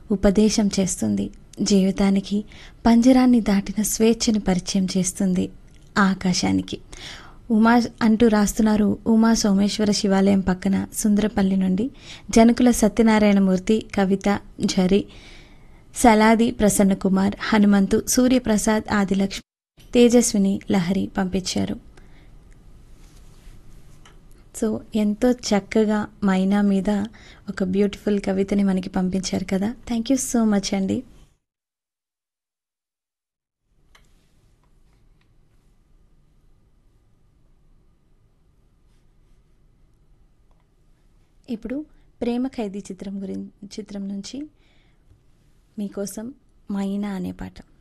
ఉపదేశం చేస్తుంది జీవితానికి పంజరాన్ని దాటిన స్వేచ్ఛను పరిచయం చేస్తుంది ఆకాశానికి ఉమా అంటూ రాస్తున్నారు ఉమా సోమేశ్వర శివాలయం పక్కన సుందరపల్లి నుండి జనకుల సత్యనారాయణమూర్తి కవిత ఝరి సలాది ప్రసన్నకుమార్ హనుమంతు సూర్యప్రసాద్ ఆదిలక్ష్మి తేజస్విని లహరి పంపించారు సో ఎంతో చక్కగా మైనా మీద ఒక బ్యూటిఫుల్ కవితని మనకి పంపించారు కదా థ్యాంక్ యూ సో మచ్ అండి ఇప్పుడు ప్రేమ ఖైదీ చిత్రం గురించి చిత్రం నుంచి మీకోసం మైనా అనే పాట